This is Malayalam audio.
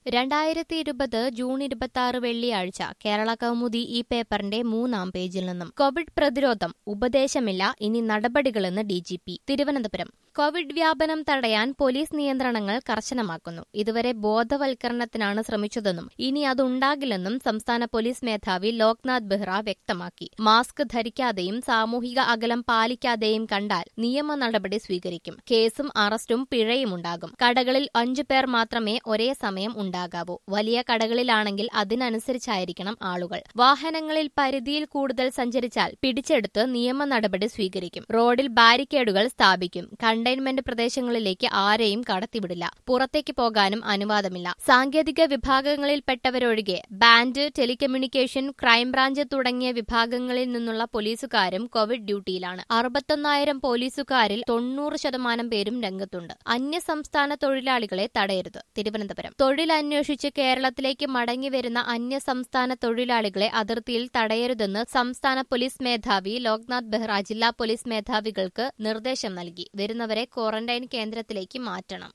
രണ്ടായിരത്തി ഇരുപത് ജൂൺ ഇരുപത്തി ആറ് വെള്ളിയാഴ്ച കേരള കൗമുദി ഈ പേപ്പറിന്റെ മൂന്നാം പേജിൽ നിന്നും കോവിഡ് പ്രതിരോധം ഉപദേശമില്ല ഇനി നടപടികളെന്ന് D G P Thiruvananthapuram Covid വ്യാപനം തടയാൻ പോലീസ് നിയന്ത്രണങ്ങൾ കർശനമാക്കുന്നു ഇതുവരെ ബോധവൽക്കരണത്തിനാണ് ശ്രമിച്ചതെന്നും ഇനി അതുണ്ടാകില്ലെന്നും സംസ്ഥാന പോലീസ് മേധാവി ലോക്നാഥ് ബെഹ്റ വ്യക്തമാക്കി മാസ്ക് ധരിക്കാതെയും സാമൂഹിക അകലം പാലിക്കാതെയും കണ്ടാൽ നിയമ നടപടി സ്വീകരിക്കും കേസും അറസ്റ്റും പിഴയുമുണ്ടാകും കടകളിൽ അഞ്ചു പേർ മാത്രമേ ഒരേ സമയം ഉണ്ടാകാവൂ വലിയ കടകളിലാണെങ്കിൽ അതിനനുസരിച്ചായിരിക്കണം ആളുകൾ വാഹനങ്ങളിൽ പരിധിയിൽ കൂടുതൽ സഞ്ചരിച്ചാൽ പിടിച്ചെടുത്ത് നിയമ നടപടി സ്വീകരിക്കും റോഡിൽ ബാരിക്കേഡുകൾ സ്ഥാപിക്കും കണ്ടെയ്ൻമെന്റ് പ്രദേശങ്ങളിലേക്ക് ആരെയും കടത്തിവിടില്ല പുറത്തേക്ക് പോകാനും അനുവാദമില്ല സാങ്കേതിക വിഭാഗങ്ങളിൽപ്പെട്ടവരൊഴികെ ബാൻഡ് ടെലികമ്മ്യൂണിക്കേഷൻ ക്രൈംബ്രാഞ്ച് തുടങ്ങിയ വിഭാഗങ്ങളിൽ നിന്നുള്ള പോലീസുകാരും കോവിഡ് ഡ്യൂട്ടിയിലാണ് അറുപത്തൊന്നായിരം പോലീസുകാരിൽ തൊണ്ണൂറ് ശതമാനം പേരും രംഗത്തുണ്ട് അന്യസംസ്ഥാന തൊഴിലാളികളെ തടയരുത് തിരുവനന്തപുരം തൊഴിലന്വേഷിച്ച് കേരളത്തിലേക്ക് മടങ്ങിവരുന്ന അന്യസംസ്ഥാന തൊഴിലാളികളെ അതിർത്തിയിൽ തടയരുതെന്ന് സംസ്ഥാന പോലീസ് മേധാവി ലോക്നാഥ് ബെഹ്റ ജില്ലാ പോലീസ് മേധാവികൾക്ക് നിർദ്ദേശം നൽകി വരുന്നവരെ ക്വാറന്റൈൻ കേന്ദ്രത്തിലേക്ക് മാറ്റണം